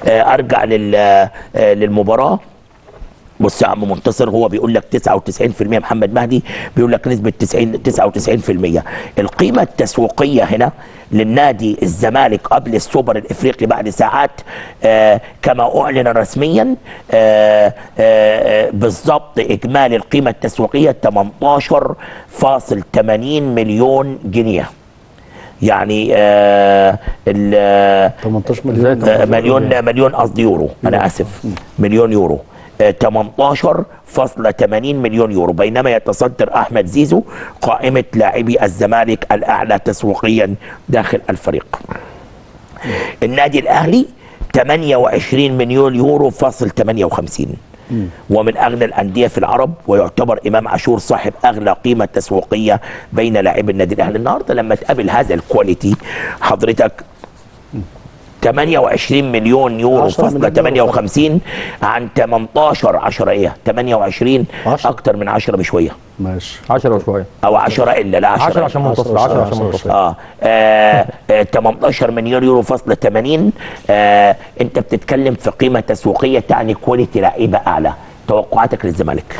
آه، ارجع لل آه، للمباراه بص يا عم منتصر هو بيقول لك 99% محمد مهدي بيقول لك نسبه 90 99% القيمه التسويقيه هنا للنادي الزمالك قبل السوبر الافريقي بعد ساعات آه كما اعلن رسميا آه آه آه، بالضبط اجمالي القيمه التسويقيه 18.80 مليون جنيه يعني آه ال 18 مليون آه، مليون مليون قصدي يورو انا اسف مليون يورو آه، 18.80 مليون يورو بينما يتصدر احمد زيزو قائمه لاعبي الزمالك الاعلى تسويقيا داخل الفريق النادي الاهلي 28 مليون يورو فاصل 58 ومن اغنى الانديه في العرب ويعتبر امام عاشور صاحب اغلى قيمه تسويقيه بين لاعبي النادي الاهلي النهارده لما تقابل هذا الكواليتي حضرتك 28 مليون يورو 10 فاصلة مليون يورو 58 عن 18 10 ايه 28 10. اكتر من 10 بشويه ماشي 10 وشويه او 10 الا لا 10 10 عشان منتصر 10 عشان عشرة. منتصر اه, آه, آه 18 مليون يورو فاصلة 80 آه انت بتتكلم في قيمه تسويقيه تعني كواليتي لعيبه اعلى توقعاتك للزمالك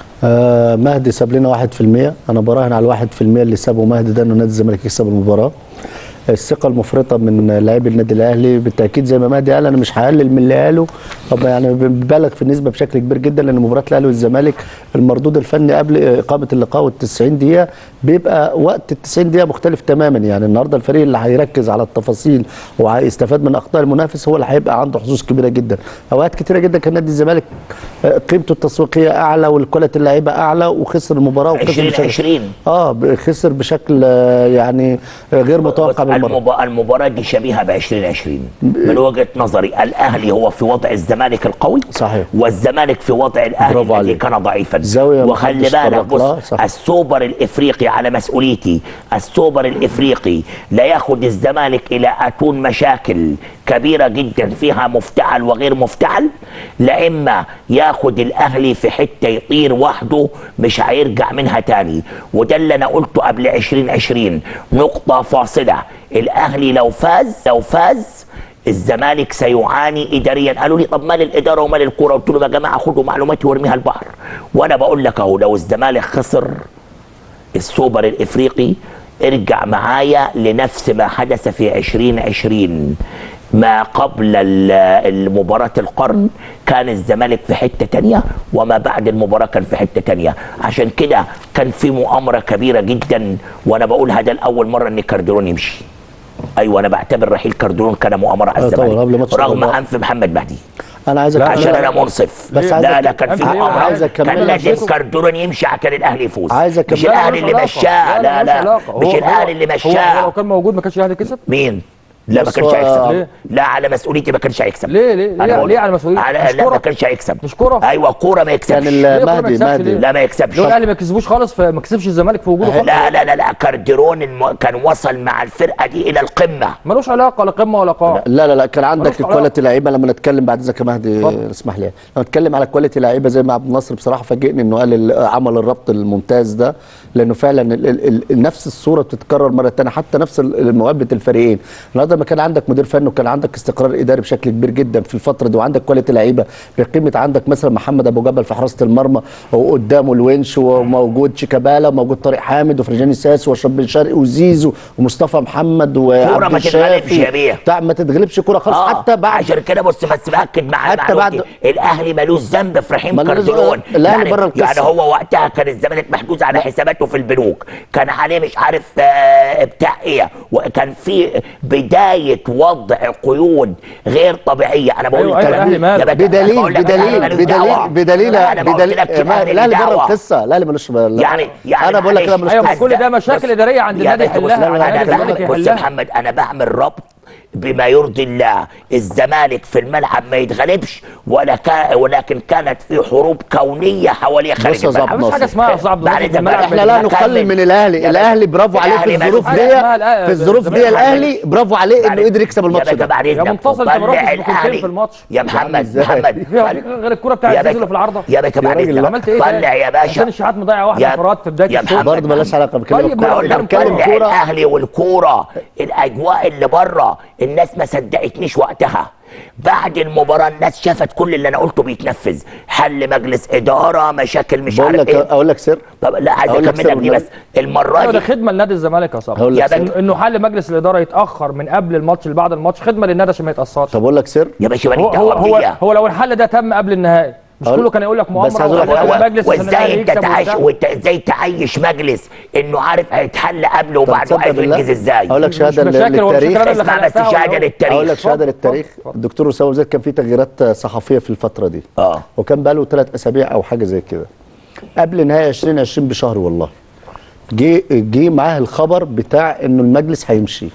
آه مهدي ساب لنا 1% انا براهن على ال 1% اللي سابه مهدي ده انه نادي الزمالك يكسب المباراه الثقه المفرطه من لاعبي النادي الاهلي بالتاكيد زي ما مهدي قال انا مش هقلل من اللي قاله طب يعني ببالغ في النسبه بشكل كبير جدا لان مباراه الاهلي والزمالك المردود الفني قبل اقامه اللقاء وال 90 دقيقه بيبقى وقت ال 90 دقيقه مختلف تماما يعني النهارده الفريق اللي هيركز على التفاصيل وهيستفاد من اخطاء المنافس هو اللي هيبقى عنده حظوظ كبيره جدا اوقات كتيره جدا كان نادي الزمالك آه، قيمته التسويقيه اعلى والكواليتي اللعيبه اعلى وخسر المباراه وخسر 20 بشكل 20 اه ب- خسر بشكل آه، يعني آه، غير متوقع بص، بالمره المبا- المباراة دي شبيهة ب 2020 من وجهة نظري الأهلي هو في وضع الزمالك القوي صحيح. والزمالك في وضع الأهلي برافو الذي عليك. كان ضعيفا زاوية وخلي محدش بالك طرق لها، بص صح. السوبر الإفريقي على مسؤوليتي السوبر الإفريقي لا ياخد الزمالك إلى أتون مشاكل كبيرة جدا فيها مفتعل وغير مفتعل لا إما ياخد الأهلي في حتة يطير وحده مش هيرجع منها تاني وده اللي أنا قلته قبل 2020 نقطة فاصلة الأهلي لو فاز لو فاز الزمالك سيعاني اداريا قالوا لي طب مال الاداره ومال الكوره قلت لهم يا جماعه خدوا معلوماتي وارميها البحر وانا بقول لك اهو لو الزمالك خسر السوبر الافريقي ارجع معايا لنفس ما حدث في 2020 ما قبل ال- المباراة القرن كان الزمالك في حتة تانية وما بعد المباراة كان في حتة تانية عشان كده كان في مؤامرة كبيرة جدا وانا بقول هذا الأول مرة ان كارديرون يمشي ايوه انا بعتبر رحيل كارديرون كان مؤامرة على آه طبعاً، قبل الزمالك ماتش رغم الأربعاء. انف محمد مهدي انا عايزك لا، عشان لا، انا لا. منصف بس لا عايزك- لا كان في عايزك- مؤامرة عايزك كان كمان لازم نفسه. كارديرون يمشي عشان الاهلي يفوز عايزك مش كمان- الاهلي اللي ملوش مشاه علاقة. لا ملوش لا علاقة. مش هو- الاهلي اللي هو- هو مشاه لو كان موجود ما كانش الاهلي كسب مين؟ لا ما بص كانش هو- هيكسب ليه؟ لا على مسؤوليتي ما كانش هيكسب ليه- ليه- أنا ليه- بقول- ليه على مسؤوليتي؟ على مش لا كرة؟ ما كانش هيكسب مش كرة؟ ايوه كوره ما يكسبش كان ليه ال- كرة ما مهدي يكسبش مهدي ليه؟ لا ما يكسبش لو الاهلي ما كسبوش خالص فما كسبش الزمالك في وجوده خالص لا لا لا لا كارديرون الم... كان وصل مع الفرقه دي الى القمه ملوش علاقه لا قمه ولا قاع لا لا لا كان عندك ملوش علاقة. الكواليتي لعيبه لما نتكلم بعد اذنك يا مهدي اتفضل. اسمح لي لما نتكلم على كواليتي لعيبه زي ما عبد الناصر بصراحه فاجئني انه قال ال- عمل الربط الممتاز ده لانه فعلا ال ال ال نفس الصوره بتتكرر مره ثانيه حتى نفس ال- مقابله الفريقين النهارده لما كان عندك مدير فني وكان عندك استقرار اداري بشكل كبير جدا في الفتره دي وعندك كواليتي لعيبه بقيمه عندك مثلا محمد ابو جبل في حراسه المرمى وقدامه الونش وموجود شيكابالا وموجود طارق حامد وفرجاني ساس واشرف بن شرقي وزيزو ومصطفى محمد كورة وعبد ما تتغلبش الشافي يا بيه. بتاع ما تتغلبش كوره خالص آه حتى بعد عشان كده بص بس باكد مع حتى معلومتي بعد- الاهلي ملوش ذنب في رحيم ملوش- كارديرون الأهلي يعني, بره القصة. يعني هو وقتها كان الزمالك محجوز على حساباته في البنوك كان عليه مش عارف آه، بتاع ايه وكان في بدايه وضع قيود غير طبيعيه انا بقول أيوة، لك أيوة، أنا- الأهلي ماله؟ يا باشا، أنا بدليل بقول لك الأهلي بدليل ملوش دعوة. بدليل بدليل لا، أنا ما قلت بدليل لك الأهلي الاهلي ملوش بره دعوة. القصه الاهلي ملوش لا. يعني يعني انا بقول لك كده معلش. ملوش أيوة، قصة. بس كل ده مشاكل إدارية عند يا النادي باشا، بص، يحلها. أنا نادي الزمالك بعمل- بص يا يحلها. محمد انا بعمل ربط بما يرضي الله الزمالك في الملعب ما يتغلبش ولا كان ولكن كانت في حروب كونيه حواليه خارج بص يا الملعب زعبط مفيش حاجه اسمها يا استاذ عبد بعد الناصر في إذا الملعب احنا لا نقلل من الاهلي يا الاهلي باشا، برافو عليه في الأهلي الظروف ملوش دي حاجة اسمها الأهلي- في الظروف دي الزمالك الاهلي برافو عليه انه قدر يكسب الماتش يا باشا ده بعد يا إذنك. منتصر، أنت ما طلع رحتش بكورتين الأهلي. في الماتش. يا محمد إزاي؟ محمد فيها غير الكوره بتاعت يا زيزو باشا- اللي في العارضه يا باشا بعد راجل، إذنك. عملت ايه طلع يا باشا حسين الشحات مضيع واحده يا- انفراد في بدايه يا الشوط محمد. برضه مالهاش علاقه بكلمه طيب، الكورة. ما بقول احنا لك بنتكلم طلع كوره الاهلي والكوره الاجواء اللي بره الناس ما صدقتنيش وقتها بعد المباراه الناس شافت كل اللي انا قلته بيتنفذ حل مجلس اداره مشاكل مش بقول عارف لك ايه اقول لك سر طب لا عايز أقول لك اكمل لك دي سر بس المره ايوه ده دي خدمه لنادي الزمالك يا صاحبي هقول لك يا سر بنت- انه حل مجلس الاداره يتاخر من قبل الماتش اللي بعد الماتش خدمه للنادي عشان ما يتاثرش طب اقول لك سر يا باشا هو ماليش هو دعوه هو, بيا هو لو الحل ده تم قبل النهائي مش أقول- كله كان يقول لك بس مؤامره عايز أقول لك وحل حاجة. المجلس عشان الاهلي وازاي انت يكسب تعيش وبتاع. وانت ازاي تعيش مجلس انه عارف هيتحل قبله طب وبعده تصدق عايز بالله؟ ينجز ازاي اقول لك شهاده مش مشاكل هو مش للتاريخ الكلام اللي اسمع بس خلقتها ولا شهاده هو- للتاريخ اقول لك شهاده اتفضل، للتاريخ اتفضل. الدكتور اسامه زيد كان في تغييرات صحفيه في الفتره دي اه وكان بقى له ثلاث اسابيع او حاجه زي كده قبل نهايه 2020 بشهر والله جه جه معاه الخبر بتاع انه المجلس هيمشي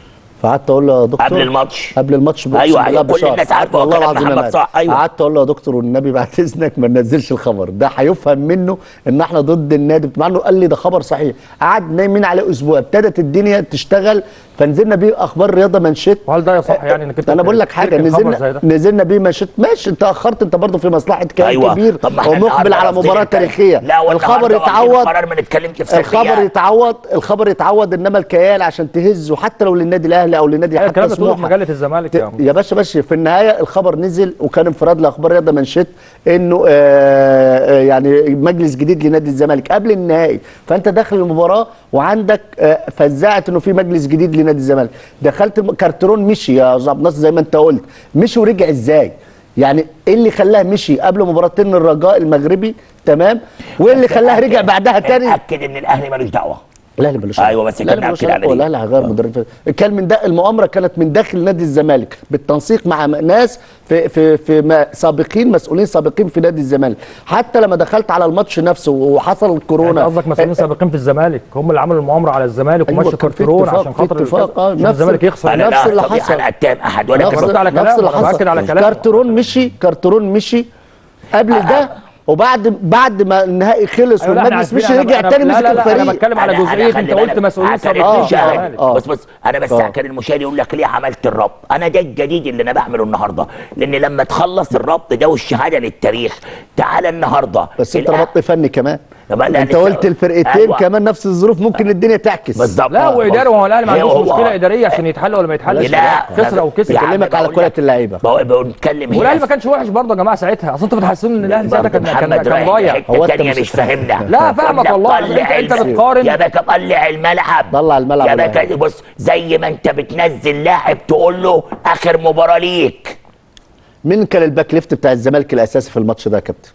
فقعدت اقول له يا دكتور قبل الماتش قبل الماتش بأقسم أيوة، بالله أيوة، كل بشهر. الناس عارفة والله وكلام العظيم محمد أنا صح، أيوة. قعدت اقول له يا دكتور والنبي بعد اذنك ما ننزلش الخبر ده هيفهم منه ان احنا ضد النادي مع انه قال لي ده خبر صحيح قعد نايمين عليه اسبوع ابتدت الدنيا تشتغل فنزلنا بيه اخبار رياضه منشط وهل ده يصح يعني انك انت انا بقول لك حاجه تركن خبر زي نزلنا ده؟ نزلنا بيه منشط ماشي انت اخرت انت برضه في مصلحه كيان أيوة. كبير طب ما احنا ومقبل النهاردة على واخدين مباراه الت- تاريخيه لا والنهاردة الخبر واخدين يتعوض قرار ما نتكلمش في الخبر سلبيات. يتعوض الخبر يتعوض انما الكيان عشان تهزه حتى لو للنادي الاهلي او للنادي أيوة، الكلام حتى ده تقوله في سموحه مجله الزمالك يا عم يا باشا باشا في النهايه الخبر نزل وكان انفراد لاخبار رياضه منشط انه آه آه، يعني مجلس جديد لنادي الزمالك قبل النهائي فانت داخل المباراه وعندك آه فزاعه انه في مجلس جديد لنادي الزمالك دخلت الم- كارترون مشي يا استاذ عبد الناصر زي ما انت قلت مشي ورجع ازاي يعني ايه اللي خلاه مشي قبل مباراتين الرجاء المغربي تمام وايه اللي خلاه رجع بعدها تاني اتاكد ان الاهلي ملوش دعوه الاهلي ملوش أيوة، بس الاهلي كان ملوش مأكد على علاقة، دي. والاهلي هيغير مدرب كان من ده المؤامره كانت من داخل نادي الزمالك بالتنسيق مع ناس في في في ما سابقين مسؤولين سابقين في نادي الزمالك حتى لما دخلت على الماتش نفسه وحصل يعني الكورونا قصدك مسؤولين سابقين في الزمالك هم اللي عملوا المؤامره على الزمالك أيوة، ومشوا كان في كارترون اتفاق- عشان في خاطر اتفاق، آه، عشان نفس- الزمالك يخسر أنا انا نفس لا اللي استطيع حصل. ان اتهم احد ولا نفس- كذا. برد على نفس كلامه، اللي أنا بأكد على حصل كلامه. كارترون مشي كارترون مشي قبل ده وبعد بعد ما النهائي خلص أيوة، لا، إحنا والمجلس عارفين، مشي أنا- رجع أنا- تاني لا مسك لا لا انا الفريق بتكلم على أنا- أنا جزئيه خلي انت قلت بالك، مسؤولين عشان سابقين في المشاهد. الزمالك آه. بص بص انا بس آه. كان المشاهد يقول لك ليه عملت الربط انا ده الجديد اللي انا بعمله النهارده لان لما تخلص الربط ده والشهاده للتاريخ تعالى النهارده بس انت الأه- ربطت فني كمان طب لا، انت لسه- قلت الفرقتين أيوة. كمان نفس الظروف ممكن الدنيا تعكس بالظبط لا آه، واداري وهو الاهلي ما هي عندوش هو- مشكله اداريه عشان يتحل ولا ما يتحلش لا خسر او كسب يا عم بكلمك على بقول كرة لك- اللعيبة. بقول- بنتكلم هنا والاهلي ما كانش وحش برضه يا جماعه ساعتها اصل انتوا بتحسسوا ان الاهلي ساعتها كان كان محمد كان رايح ضايع حته هو أنت تانية مش- مش فاهمنا لا، فاهمك قلنا والله. طلع أنت- أنت الم- بتقارن. يا باشا طلع الملعب طلع الملعب يا والله. باشا بص زي ما انت بتنزل لاعب تقول له اخر مباراه ليك مين كان الباك ليفت بتاع الزمالك الاساسي في الماتش ده يا كابتن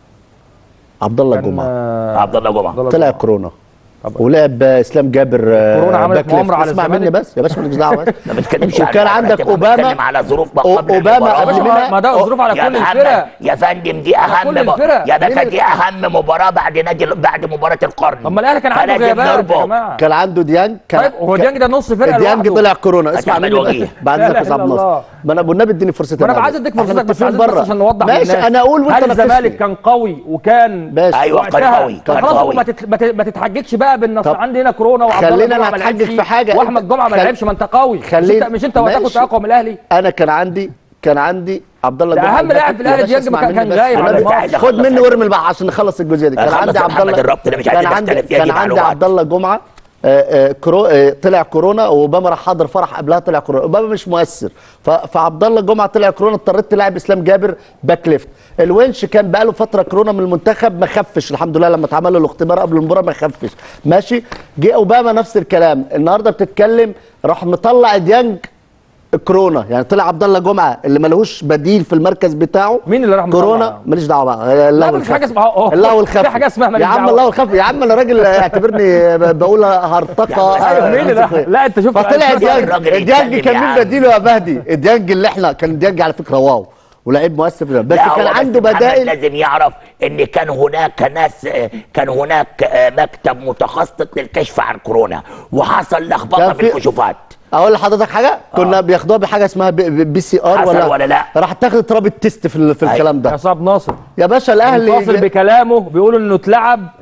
عبد الله كان جمعه آه، عبد الله جمعه عبد الله طلع جمعة. كورونا طبعا. ولعب آه، اسلام جابر آه، كورونا عملت باك ليفت. مؤامرة على اسمع الزمالك. مني بس يا باشا مالكش دعوه بس ما بنتكلمش على وكان المباراة، عندك احنا اوباما بنتكلم على ظروف ما أو- قبل أوباما المباراة. يا باشا قبل ما- منها- ما ده ظروف على يا كل محمد الفرق يا فندم دي اهم كل م- الفرق. يا باشا مين- دي اهم مباراه بعد نادي بعد مباراه القرن طب ما الاهلي كان عنده فلازم غيابات يا نربط. جماعه كان عنده ديانج كان طيب هو ديانج ده نص فرقه ديانج لوحده طلع كورونا اسمع هتعمل مني وجيه. بس. بعد لا ذلك إله يا عبد إلا الناصر الله. ما انا والنبي اديني فرصتي ما انا معلش. عايز اديك احنا فرصتك بس متفقين عايز بس بره. عشان نوضح ماشي للناس. انا اقول وانت هل ناقشني. الزمالك كان قوي وكان ماشي. أيوة، كان وقتها قوي، طب كان خلاص قوي. ما تت- ما تت- ما تتحججش بقى بالنص طب عندي هنا كورونا وعبد الله خلينا جمعة ما نتحجج لعبش في حاجة. واحمد جمعه ما خل- لعبش ما انت قوي مش خلينا- انت مش انت وقتها كنت ماشي. اقوى من الاهلي انا كان عندي كان عندي عبد الله ده جمعة أهم الباك لاعب في الأهلي يا باشا ديانج ما اسمع كان- مني كان بس. غايب أنا على بس- الماتش. خد مني وارمي البحر عشان نخلص الجزئيه دي كان خلص عندي يا عبد محمد الله الربط ده مش كان عايزين عندي نختلف فيها، كان دي عندي معلومات. عبد الله جمعه آه، آه، كرو آه، طلع كورونا واوباما راح حاضر فرح قبلها طلع كورونا اوباما مش مؤثر ف- فعبد الله جمعه طلع كورونا اضطريت تلعب اسلام جابر باك ليفت الونش كان بقاله فتره كورونا من المنتخب ما خفش الحمد لله لما اتعمل له الاختبار قبل المباراه ما خفش ماشي جه اوباما نفس الكلام النهارده بتتكلم راح مطلع ديانج كورونا يعني طلع عبد الله جمعه اللي ملهوش بديل في المركز بتاعه مين اللي راح مطلع؟ كورونا ماليش دعوه بقى لا، مفيش حاجة اسمها- أوه. الله والخف في حاجة اسمها ماليش يا عم دعوة. الله والخف يا عم انا راجل اعتبرني ب- بقول هرطقه ايوه مين اللي آه، لا انت شوف فطلع الراجل ديانج يتكلم ديانج يا كان عم. مين بديله يا مهدي الديانج اللي احنا كان ديانج على فكره واو ولاعيب مؤثر في ده. بس لا، هو كان عنده محمد بدائل لازم يعرف ان كان هناك ناس آه، كان هناك آه، مكتب متخصص للكشف عن كورونا وحصل لخبطه كان في في- الكشوفات اقول لحضرتك حاجه كنا بياخدوها بحاجه اسمها بي, بي, بي سي ار حصل ولا ولا لا؟ راح تاخد تراب التست في, ال- في أيوة. الكلام يا ده صاحب ناصر يا باشا الاهلي فاصل بكلامه بيقولوا انه اتلعب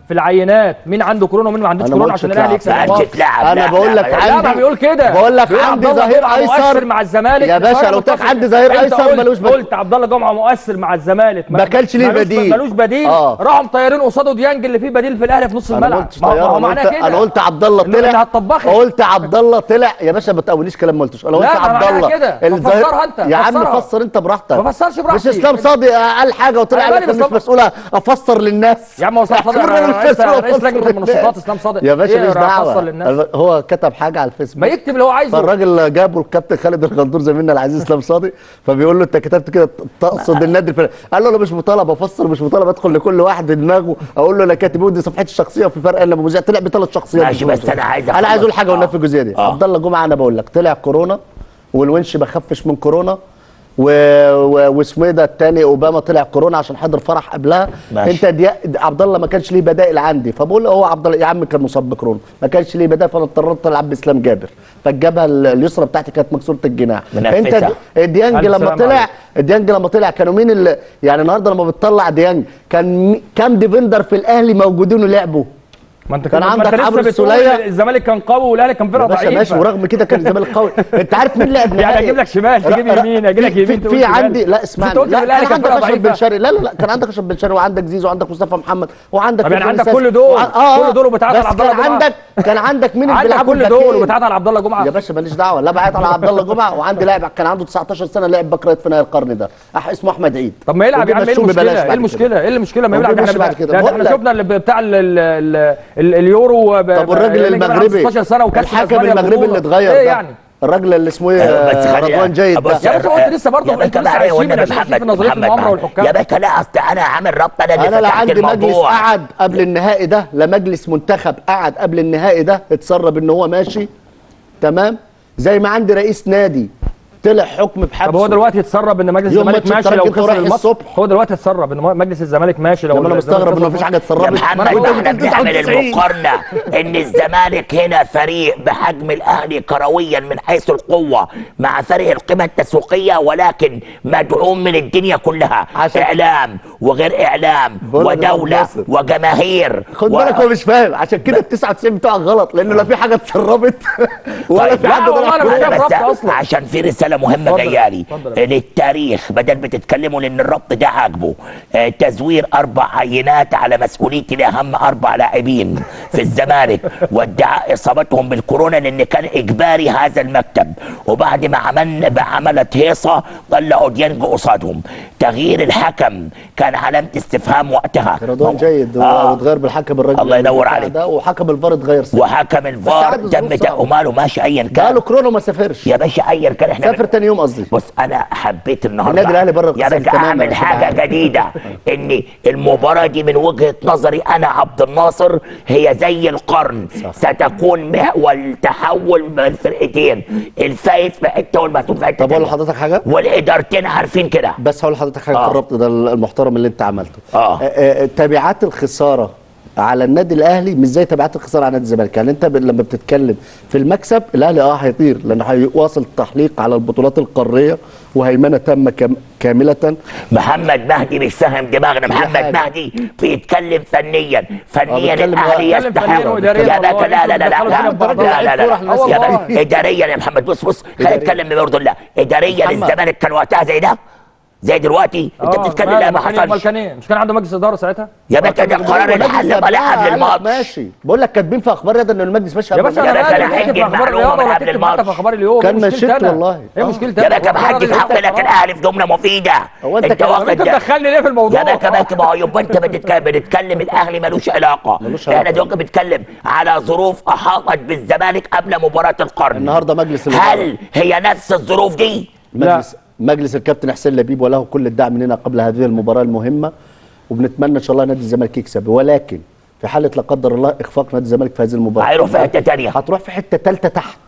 في العينات مين عنده كورونا ومين ما عندوش أنا ما كورونا قلتش عشان الاهلي تلعب. يكسب ما الماتش قلتش تلعب انا لا، بقول لا، لك لا، لا عندي ما بيقول كده بقول لك بيقول عندي عبد الله ظهير جمعة ايسر مؤثر مع الزمالك يا باشا، وأنا لو قلت لك متفق. عندي ظهير أنت أيسر قلت- ملوش بديل. قلت عبد الله جمعه مؤثر مع الزمالك ما كانش ليه ملوش- بديل. ملوش بديل آه. راحوا مطيرين قصاده ديانج اللي فيه بديل في الاهلي في نص انا ما الملعب قلتش ما هو- ما طياره هو انا معناه قلت كده انا قلت عبد الله إنه- طلع إنها هتطبخك. قلت عبد الله طلع يا باشا ما تقوليش كلام ما قلتوش انا قلت لا، ما عبد معناها الله كده. الظاهر- فسرها أنت، يا عم فسرها. فسر انت براحتك ما فسرش براحتي. مش اسلام صادق قال حاجه وطلع أنا قال لك مالي مش بس- مسؤول افسر للناس يا عم هو اسلام صادق اعتبرني أنا مش رئيس مسؤول رئيس أفسر لجنه للناس. المنشطات اسلام صادق يا باشا إيه مش راح أفسر دعوه للناس؟ هو كتب حاجه على الفيسبوك ما يكتب اللي هو عايزه فالراجل جابه الكابتن خالد الغندور زميلنا العزيز اسلام صادق فبيقول له انت كتبت كده تقصد النادي الفلاني قال له انا مش مطالب افسر مش مطالب ادخل لكل واحد بدماغه اقول له انا كاتب إيه ودي صفحتي الشخصيه وفي فرق انا ابو مذيع طلع بثلاث شخصيات ماشي، بس أنا عايز انا عايز اقول حاجه أخلص. قلنا في الجزئيه دي آه. عبد الله جمعه انا بقول لك طلع كورونا والونش ما خفش من كورونا و... و... واسمه إيه ده التاني اوباما طلع كورونا عشان حضر فرح قبلها ماشي. انت دي... عبد الله ما كانش ليه بدائل عندي فبقول له هو عبد الله يا عم كان مصاب بكورونا ما كانش ليه بدائل فانا اضطريت العب باسلام جابر فالجبهه ال- اليسرى بتاعتي كانت مكسوره الجناح منفسة. انت د- ديانج ألف لما سلام طلع عليك. ديانج لما طلع كانوا مين اللي يعني النهارده لما بتطلع ديانج كان مي- كام ديفندر في الاهلي موجودين ولعبوا ما انت كان ما عندك انت لسه عمرو بتقول السولية. الزمالك كان قوي والاهلي كان يا فرقه باشا ضعيفه ماشي ورغم كده كان الزمالك قوي انت عارف مين لعب يعني نهائي اجيب لك شمال تجيب ر- ر- يمين اجيب لك في- يمين في, تقول في شمال. عندي لا انت اسمعني قلت لا في الاهلي كان كان عندك فرقه اشرف بن ضعيفه شرقي لا لا لا كان عندك اشرف بن شرقي وعندك زيزو وعندك مصطفى محمد وعندك طب يعني فرجاني عندك ساسي. كل دول، وع- اه كل دول وبتعادل بس عبد الله كان جمعة. عندك كان عندك مين اللي عندك بيلعبوا كل الباكين؟ دول وبتعاد على عبد الله جمعه يا باشا ماليش دعوه لا بعت على عبد الله جمعه وعندي لاعب كان عنده 19 سنه لعب باك رايت في نهايه القرن ده أح- اسمه احمد عيد طب ما يلعب يا عم ايه وبيمشوه المشكله ببلاش ايه بعد المشكله كده. ايه المشكله ما هو يلعب بيمشي احنا بعد بقى- كده. ده بقول احنا لك. شفنا اللي بتاع ال- ال- ال- ال- اليورو ب- طب والراجل اللي كان عنده المغربي 16 سنه وكاس الحكم إسبانيا المغربي بطولة. اللي اتغير ايه ده يعني الراجل اللي اسمه ايه أيوة، بس آه، خلينا- رضوان جيد بص ده يا باشا قلت لسه برضه يا انت باشا لسه معلش عايشين والنبي من 20 محمد في نظريه محمد المؤامره معلش. والحكام يا باشا لا اصل انا عامل ربط انا اللي انا لا فتحت عندي مجلس الموضوع قعد قبل النهائي ده لا مجلس منتخب قعد قبل النهائي ده اتسرب ان هو ماشي تمام زي ما عندي رئيس نادي طلع حكم بحبسه طب هو دلوقتي اتسرب ان مجلس يوم الزمالك ماتش ماشي لو الترجي خسر رايح الماتش الصبح. هو دلوقتي اتسرب ان مجلس الزمالك ماشي لو لما انا الزمالك مستغرب خسر ان مفيش حاجه يا اتسربت محمد ما أنا ده احنا قلت بنعمل 99. المقارنه ان الزمالك هنا فريق بحجم الاهلي كرويا من حيث القوه مع فريق القيمه التسويقيه ولكن مدعوم من الدنيا كلها عشان- اعلام وغير اعلام بقول لك يا أبو ودوله ناصر. وجماهير خد و- بالك هو مش فاهم عشان كده ال 99 بتوعك غلط لانه لا في حاجه اتسربت ولا طيب. في لا حد والله طلع أنا كورونا. محتاج بس ربط أصلاً. عشان في رساله مهمه اتفضل. جايه لي اتفضل يا للتاريخ بدل بتتكلموا لان الربط ده عاجبه آه، تزوير اربع عينات على مسؤوليتي لاهم اربع لاعبين في الزمالك وادعاء اصابتهم بالكورونا لان كان اجباري هذا المكتب وبعد ما عملنا عملت هيصه طلعوا ديانج قصادهم تغيير الحكم كان علامه استفهام وقتها رضوان جيد آه. واتغير بالحكم الراجل الله ينور بتاع عليك. ده وحكم الفار اتغير سنة. وحكم الفار عاد تم الظروف صعبة. وماله ماشي ايا كان جاله كورونا وما سافرش يا باشا ايا كان احنا سافر تاني يوم قصدي بص انا حبيت النهارده النادي الأهلي بره يا القصة باشا تماماً اعمل يا حاجه شباب. جديده ان المباراه دي من وجهه نظري انا عبد الناصر هي زي القرن صح. ستكون محور تحول من الفرقتين الفايز في حته والمهزوم في حته طب اقول تانية. لحضرتك حاجه والادارتين عارفين كده بس هقول لحضرتك حاجه آه. في الربط ده المحترم اللي انت عملته آه. آه، تبعات الخساره على النادي الاهلي مش زي تبعات الخساره على نادي الزمالك يعني انت ب- لما بتتكلم في المكسب الاهلي اه هيطير لانه هيواصل التحليق على البطولات القاريه وهيمنه تامه كام- كامله محمد مهدي مش فاهم دماغنا محمد حاجة. مهدي بيتكلم فنيا فنيا بيتكلم- الاهلي بيتكلم فنياً يستحق وإدارياً يا والله. باشا لا لا لا لا انتوا لا بتدخلوا لا فينا لا الكورة لا احنا يا والله. باشا اداريا يا محمد بص بص خلينا إدارياً. نتكلم ببرد الله اداريا محمد. الزمالك كان وقتها زي ده زي دلوقتي انت آه، بتتكلم ماله، لا ما أمال كان إيه؟ أمال حصلش كان ايه مش كان عنده مجلس اداره ساعتها يا باشا ده القرار اللي حل طالع قبل الماتش ماشي بقول لك كاتبين في اخبار رياضه ان المجلس ماشي يا قبل باشا يا انا باشا مالي أنا تكتب هنجي في اخبار المعلومة الرياضه ولا قبل تكتب حتى في الماتش. اخبار اليوم كان إيه مشكلتي مشيت أنا؟ والله. ايه آه. مشكلتي يا أنا؟ باشا القرار بحكي اللي حق أنت لك قرار. الاهلي في جمله مفيده هو أنت انت كده- واخد انت ده تدخلني ليه في الموضوع يا باشا باشا ما هو يبقى انت بتتكلم بتتكلم الاهلي ملوش علاقه ملوش احنا علاقة. دلوقتي بنتكلم على ظروف احاطت بالزمالك قبل مباراه القرن النهارده مجلس الإدارة. هل هي نفس الظروف دي؟ مجلس مجلس الكابتن حسين لبيب وله كل الدعم مننا قبل هذه المباراه المهمه وبنتمنى ان شاء الله نادي الزمالك يكسب ولكن في حاله لا قدر الله اخفاق نادي الزمالك في هذه المباراه هيروح في حته تانيه هتروح في حته ثالثه تحت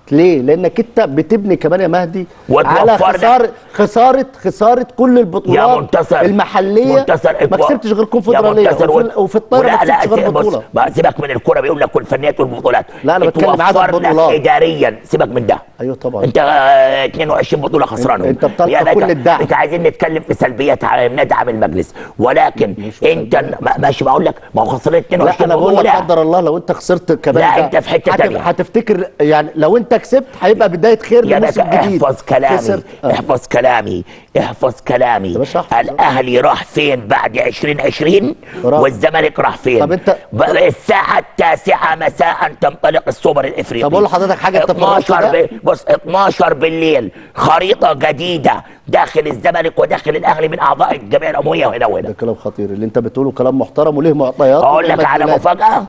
ليه؟ لانك انت بتبني كمان يا مهدي وتوفر على لك- خساره خساره خساره كل يا البطولات منتصر المحليه منتصر ما كسبتش غير كونفدراليه يا منتصر وفي, وفي الطايره ولا ما لا كسبتش غير بص بطوله بقى سيبك من الكوره بيقول لك الفنيات والبطولات لا، أنا بتكلم عدد اتوفر لك بطولات. اداريا سيبك من ده ايوه طبعا انت آه، 22 بطوله خسرانهم أنت بتلقى يا كل باشا، الدعم. انت عايزين نتكلم في سلبيات على ندعم المجلس ولكن انت ما- ماشي بقول لك ما هو خسران لا 22 انا بقول لك بطوله قدر الله لو انت خسرت كمان لا، ده أنت في حتة هتف- تانية. هتفتكر يعني لو انت كسبت هيبقى بدايه خير يا لموسم باشا جديد احفظ كلامي خسرت. آه. احفظ كلامي احفظ كلامي يا باشا احفظ. الاهلي راح فين بعد 2020 راح. والزمالك راح فين طب أنت- بقى الساعه التاسعه مساء تنطلق السوبر الافريقي طب أقول لحضرتك حاجة أنت في 12 الربط ده؟ ب... بص 12 بالليل خريطه جديده داخل الزمالك وداخل الاهلي من اعضاء الجمعيه العموميه هنا وهنا ده كلام خطير اللي انت بتقوله كلام محترم وليه معطيات اقول وليه لك على مسؤوليات. مفاجاه